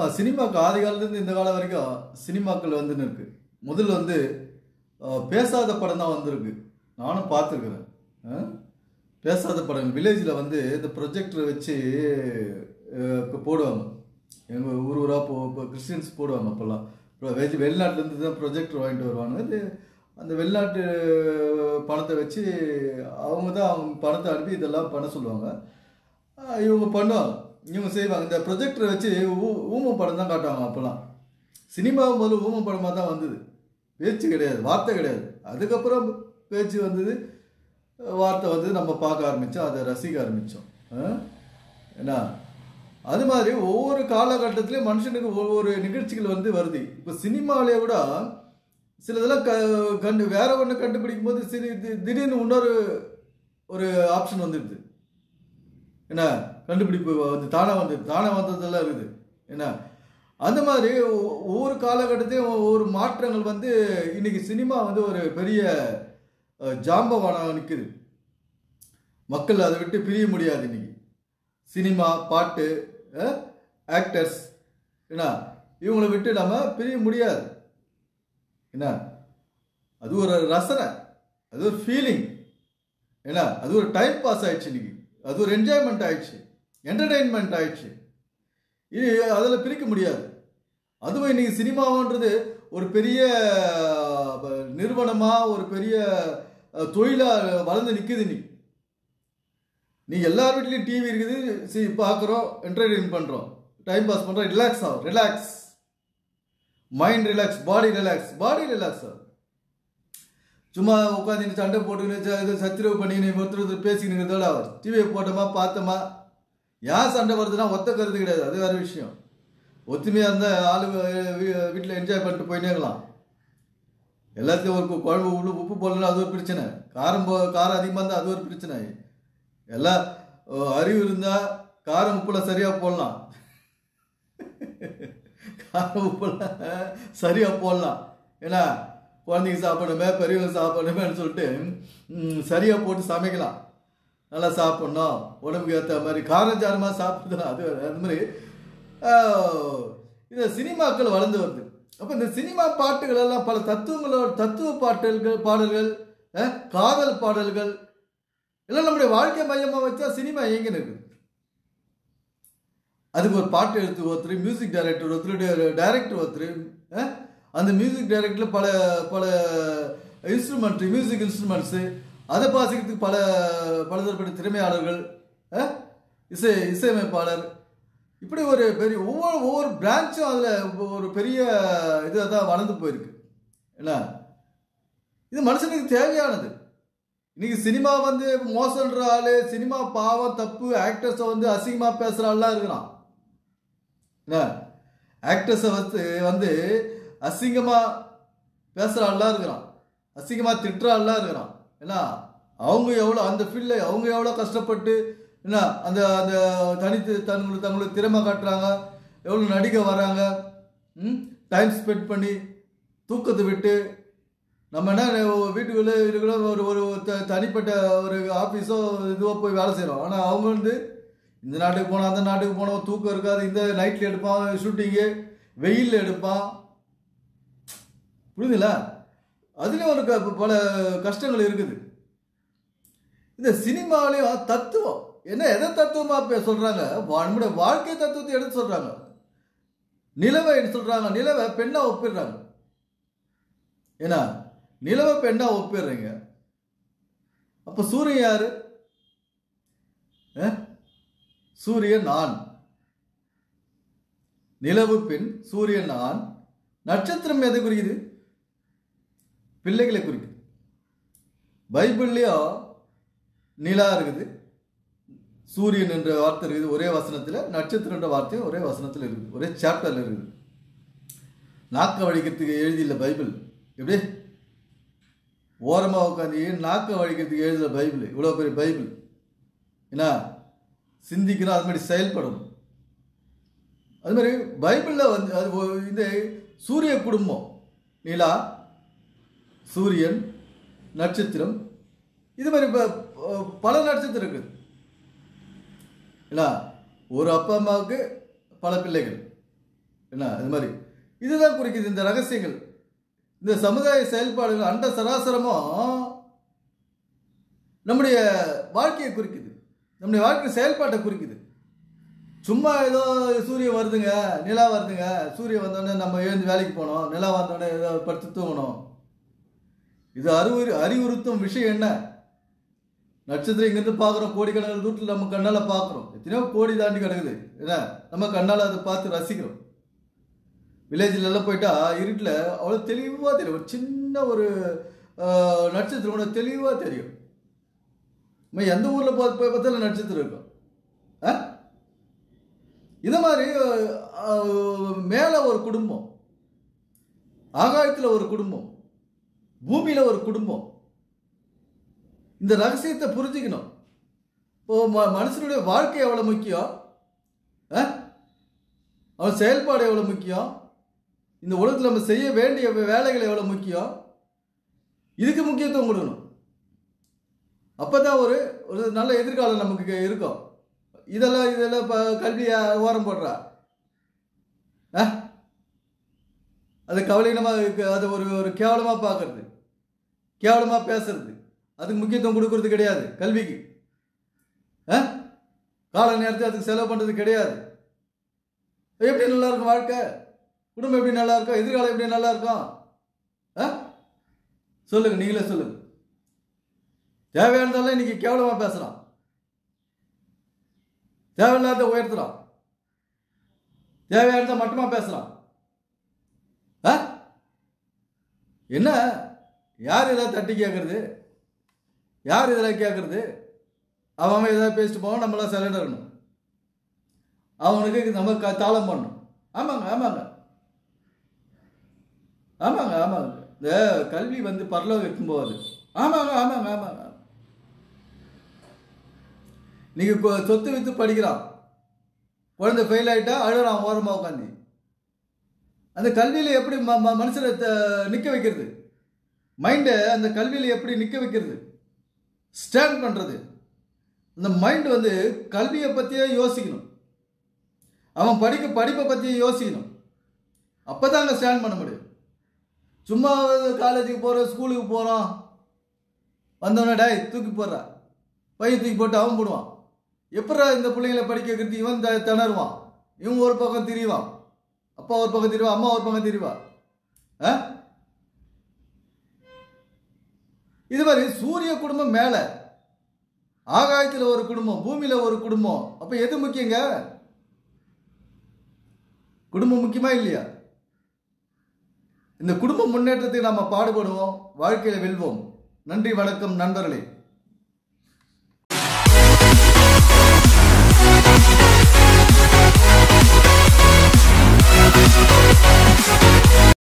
ஆமா சினிமாக்கு ஆதி காலத்துலேருந்து இந்த காலம் வரைக்கும் சினிமாக்கள் வந்துன்னு இருக்கு முதல்ல வந்து அஹ், பேசாத படம் தான் வந்திருக்கு நானும் பார்த்துருக்குறேன் அஹ்? பேசாத படம் வில்லேஜில் வந்து இந்த ப்ரொஜெக்டர் வச்சு அஹ், இப்ப போடுவாங்க எங்கள் ஊர் ஊராக போ இப்போ கிறிஸ்டின்ஸ் போடுவாங்க அப்போல்லாம் இப்போ வெஜ் வெளிநாட்டிலேருந்து தான் ப்ரொஜெக்டர் வாங்கிட்டு வருவாங்க இது அந்த வெளிநாட்டு பணத்தை வச்சு அவங்க தான் அவங்க பணத்தை அனுப்பி இதெல்லாம் பண்ண சொல்லுவாங்க ஆஹ் இவங்க பண்ணுவாங்க இவங்க செய்வாங்க இந்த ப்ரொஜெக்டரை வச்சு ஊ- ஊம படம் தான் காட்டுவாங்க அப்போல்லாம் சினிமா முதல்ல ஊம படமாக தான் வந்தது பேச்சு கிடையாது வார்த்தை கிடையாது அதுக்கப்புறம் பேச்சு வந்தது வார்த்தை வந்து நம்ம பார்க்க ஆரம்பித்தோம் அதை ரசிக்க ஆரம்பித்தோம் என்ன அது மாதிரி ஒவ்வொரு காலகட்டத்திலையும் மனுஷனுக்கு ஒவ்வொரு நிகழ்ச்சிகள் வந்து வருது இப்போ சினிமாவிலே கூட சிலதெல்லாம் க கண்டு வேற ஒன்று கண்டுபிடிக்கும் போது சரி தி- திடீர்னு இன்னொரு ஒரு ஆப்ஷன் வந்துடுது என்ன கண்டுபிடிப்பு வந்து தானே வந்து தானே வந்ததெல்லாம் இருக்குது என்ன அந்த மாதிரி ஒ- ஒவ்வொரு காலகட்டத்தையும் ஒவ்வொரு மாற்றங்கள் வந்து இன்னைக்கு சினிமா வந்து ஒரு பெரிய அஹ், ஜாம்பவானம் நிற்குது மக்கள் அதை விட்டு பிரிய முடியாது இன்னைக்கு சினிமா பாட்டு ஆக்டர்ஸ் என்ன இவங்களை விட்டு நம்ம பிரிய முடியாது என்ன அது ஒரு ரசனை அது ஒரு ஃபீலிங் என்ன அது ஒரு டைம் பாஸ் ஆயிடுச்சு இன்னைக்கு அது ஒரு என்ஜாய்மெண்ட் ஆயிடுச்சு என்டர்டெயின்மெண்ட் ஆயிடுச்சு இது அதில் பிரிக்க முடியாது அதுவும் இன்னைக்கு சினிமான்றது ஒரு பெரிய அஹ், நிறுவனமா ஒரு பெரிய அஹ், தொழிலா வளர்ந்து நிற்குது இன்னைக்கு நீ எல்லார் வீட்லேயும் டிவி இருக்குது சி பார்க்குறோம் என்டர்டெயின் பண்ணுறோம் டைம் பாஸ் பண்ணுறோம் ரிலாக்ஸ் ஆகும் relax mind relax body relax body relax ஆகும் சும்மா உட்காந்து சண்டை போட்டுக்கின்னு இது சத்திரவு பண்ணிக்கின்னு ஒருத்தர் ஒருத்தர் பேசிக்கின்னு இருக்கிறதோட டிவியை போட்டோமா பார்த்தோமா ஏன் சண்டை வருதுன்னா ஒத்த கருத்து கிடையாது அது வேற விஷயம் ஒத்துமையாக இருந்தால் ஆளு வீட்டில் என்ஜாய் பண்ணிட்டு போயினே இருக்கலாம் எல்லாத்தையும் ஒரு கு- குழம்பு உள்ள உப்பு போடலாம் அது ஒரு பிரச்சனை காரம் போ காரம் அதிகமாக இருந்தால் அது ஒரு பிரச்சனை எல்லாம் அஹ், அறிவு இருந்தால் காரம் உப்புல சரியாக போடலாம் காரம் உப்புல சரியாக போடலாம் ஏன்னா குழந்தைங்க சாப்பிடணுமே பெரியவங்க சாப்பிடணுமேன்னு சொல்லிட்டு ம், சரியா போட்டு சமைக்கலாம் நல்லா சாப்பிடணும் உடம்புக்கு ஏற்ற மாதிரி காரஞ்சாரமாக சாப்பிடுறது அது வேற. அந்த மாதிரி ஆஹ், இந்த சினிமாக்கள் வளர்ந்து வருது அப்போ இந்த சினிமா பாட்டுகள் எல்லாம் பல தத்துவங்களோட தத்துவ பாடல்கள் பாடல்கள் அஹ், காதல் பாடல்கள் எல்லாம் நம்முடைய வாழ்க்கை மையமாக வச்சா சினிமா எங்கே இருக்குது அதுக்கு ஒரு பாட்டு எழுத்து ஒருத்தர் மியூசிக் டைரக்டர் ஒருத்தர் டைரக்டர் ஒருத்தர் அஹ், அந்த மியூசிக் டைரக்டரில் பல பல இன்ஸ்ட்ருமெண்ட் மியூசிக் இன்ஸ்ட்ருமெண்ட்ஸு அதை வாசிக்கிறதுக்கு பல பலதரப்பட்ட திறமையாளர்கள் அஹ், இசை இசையமைப்பாளர் இப்படி ஒரு பெரிய ஒவ்வொரு ஒவ்வொரு பிரான்ச்சும் அதில் ஒரு பெரிய இதாக தான் வளர்ந்து போயிருக்கு என்ன இது மனுஷனுக்கு தேவையானது இன்னைக்கு சினிமா வந்து மோசன்ற ஆளு சினிமா பாவம் தப்பு ஆக்டர்ஸை வந்து அசிங்கமாக பேசுகிற ஆள்லாம் இருக்கிறான் என்ன ஆக்டர்ஸை வந்து வந்து அசிங்கமாக பேசுகிற ஆள்லாம் இருக்கிறான் அசிங்கமாக திட்டுற ஆள்லாம் இருக்கிறான் என்ன அவங்க எவ்வளோ அந்த ஃபீல்டில் அவங்க எவ்வளோ கஷ்டப்பட்டு என்ன அந்த அந்த தனித்து தங்களுக்கு தங்களுக்கு திறமை காட்டுறாங்க எவ்வளோ நடிக்க வராங்க ம் டைம் ஸ்பெண்ட் பண்ணி தூக்கத்தை விட்டு நம்ம என்ன வீட்டுக்குள்ளே இருக்கிற ஒரு ஒரு த- தனிப்பட்ட ஒரு ஆஃபீஸோ இதுவோ போய் வேலை செய்கிறோம் ஆனால் அவங்க வந்து இந்த நாட்டுக்கு போனோம் அந்த நாட்டுக்கு போனோம் தூக்கம் இருக்காது இந்த நைட்டில் எடுப்பான் ஷூட்டிங்கு வெயிலில் எடுப்பான் புரியுதுங்களா அதுலேயும் ஒரு க- பல கஷ்டங்கள் இருக்குது இந்த சினிமாவிலையும் தத்துவம் என்ன எதை தத்துவமாக பே சொல்கிறாங்க நம்முடைய வாழ்க்கை தத்துவத்தை எடுத்து சொல்கிறாங்க நிலவை எடுத்து சொல்கிறாங்க நிலவை பெண்ணா ஒப்பிடுறாங்க ஏன்னா நிலவை பெண்ணா ஒப்பிடுறீங்க அப்போ சூரியன் யாரு அஹ்? சூரியன் நான் நிலவு பெண் சூரியன் நான் நட்சத்திரம் எதை குறிக்குது பிள்ளைகளை குறிக்குது பைபிள்லேயும் நிலா இருக்குது சூரியன் என்ற வார்த்தை இருக்குது ஒரே வசனத்தில் நட்சத்திரம் என்ற வார்த்தையும் ஒரே வசனத்தில் இருக்குது ஒரே சாப்டரில் இருக்குது நாக்க வடிக்கிறதுக்கு எழுதியில்ல பைபிள் எப்படி ஓரமாக உட்காந்து நாக்க வடிக்கிறதுக்கு எழுதல பைபிள் இவ்வளோ பெரிய பைபிள் என்ன சிந்திக்கணும் அது மாதிரி செயல்படணும் அது மாதிரி பைபிளில் வந்து அது ஒரு- இந்த சூரிய குடும்பம் நிலா சூரியன் நட்சத்திரம் இது மாதிரி ப- ப- பல நட்சத்திரம் இருக்குது என்ன ஒரு அப்பா அம்மாவுக்கு பல பிள்ளைகள் என்ன இது மாதிரி இதுதான் குறிக்குது இந்த ரகசியங்கள் இந்த சமுதாய செயல்பாடுகள் அண்ட சராசரமும் நம்முடைய வாழ்க்கையை குறிக்குது நம்முடைய வாழ்க்கை செயல்பாட்டை குறிக்குது சும்மா ஏதோ சூரியன் வருதுங்க நிலா வருதுங்க சூரியன் வந்தோடனே நம்ம எழுந்து வேலைக்கு போனோம் நிலா வந்தோடனே ஏதோ படுத்து தூங்கணும் இது அறிவுறு அறிவுறுத்தும் விஷயம் என்ன நட்சத்திரம் இங்கேருந்து பார்க்குறோம் கோடிக்கணக்கில் தூரத்தில் நம்ம கண்ணால் பார்க்குறோம் எத்தனையோ கோடி தாண்டி கிடக்குது என்ன நம்ம கண்ணால் அதை பார்த்து ரசிக்கிறோம் வில்லேஜில் எல்லாம் போயிட்டா இருட்டில் அவ்வளோ தெளிவாக தெரியும் ஒரு சின்ன ஒரு ஆஹ், நட்சத்திரம் கூட தெளிவாக தெரியும் நம்ம எந்த ஊரில் போய் போய் பார்த்தாலும் நட்சத்திரம் இருக்கும் ஆ இந்த மாதிரி மேலே ஒரு குடும்பம் ஆகாயத்தில் ஒரு குடும்பம் பூமியில் ஒரு குடும்பம் இந்த ரகசியத்தை புரிஞ்சுக்கணும் இப்போ ம- மனுஷனுடைய வாழ்க்கை எவ்வளோ முக்கியம் ஆ? அவன் செயல்பாடு எவ்வளோ முக்கியம் இந்த உலகத்தில் நம்ம செய்ய வேண்டிய வே- வேலைகள் எவ்வளோ முக்கியம் இதுக்கு முக்கியத்துவம் கொடுக்கணும் அப்போ தான் ஒரு ஒரு நல்ல எதிர்காலம் நமக்கு இருக்கும் இதெல்லாம் இதெல்லாம் இப்போ கல்வியை ஓரம் போடுறா ஆ அது கவலையினமாக அதை ஒரு ஒரு கேவலமாக பார்க்கறது கேவலமாக பேசுறது அதுக்கு முக்கியத்துவம் கொடுக்கறது கிடையாது கல்விக்கு ஆ கால நேரத்தை அதுக்கு செலவு பண்ணுறது கிடையாது எப்படி நல்லா இருக்கும் வாழ்க்கை குடும்பம் எப்படி நல்லா இருக்கும் எதிர்காலம் எப்படி நல்லா இருக்கும் ஆ சொல்லுங்க நீங்களே சொல்லுங்க தேவையானதெல்லாம் இன்னைக்கு கேவலமாக பேசுகிறான் தேவையில்லாத உயர்த்துறான் தேவையானதை மட்டுமா பேசுகிறான் ஆ என்ன யார் இதெல்லாம் தட்டி கேட்கறது யார் இதெல்லாம் கேட்கறது அவன் அவன் ஏதாவது பேசிட்டு போவான் நம்மளாம் சைலண்டாக இருக்கணும் அவனுக்கு நம்ம க- தாளம் பண்ணணும் ஆமாங்க ஆமாங்க ஆமாங்க ஆமாங்க இந்த கல்வி வந்து பரலோகம் எடுத்துன்னு போகாது ஆமாங்க ஆமாங்க ஆமாங்க நீங்க கொ- சொத்து வித்து படிக்கிறான் குழந்தை ஃபெயில் ஆயிட்டா அழுறான் ஓரமா உட்காந்து அந்த கல்வியில எப்படி ம- ம- மனுஷனை த- நிக்க வைக்கிறது மைண்டை அந்த கல்வியில எப்படி நிக்க வைக்கிறது ஸ்டாண்ட் பண்றது அந்த மைண்ட் வந்து கல்வியை பத்தியே யோசிக்கணும் அவன் படிக்க படிப்பை பத்தியே யோசிக்கணும் அப்பதான் அங்க ஸ்டாண்ட் பண்ண முடியும் சும்மா காலேஜுக்கு போறோம் ஸ்கூலுக்கு போறோம் வந்தவன டேய் தூக்கி போடுறா பையன் தூக்கி போட்டு அவன் போடுவான் எப்படா இந்த பிள்ளைங்களை படிக்க வைக்கிறது இவன் த- திணறுவான் இவன் ஒரு பக்கம் திரிவான் அப்பா ஒரு பக்கம் திரிவா அம்மா ஒரு பக்கம் திரிவா ஆ? இது மாதிரி சூரிய குடும்பம் மேல ஆகாயத்துல ஒரு குடும்பம் பூமியில ஒரு குடும்பம் அப்ப எது முக்கியங்க குடும்பம் முக்கியமா இல்லையா இந்த குடும்ப முன்னேற்றத்துக்கு நாம பாடுபடுவோம் வாழ்க்கையில வெல்வோம் நன்றி வணக்கம் நண்பர்களே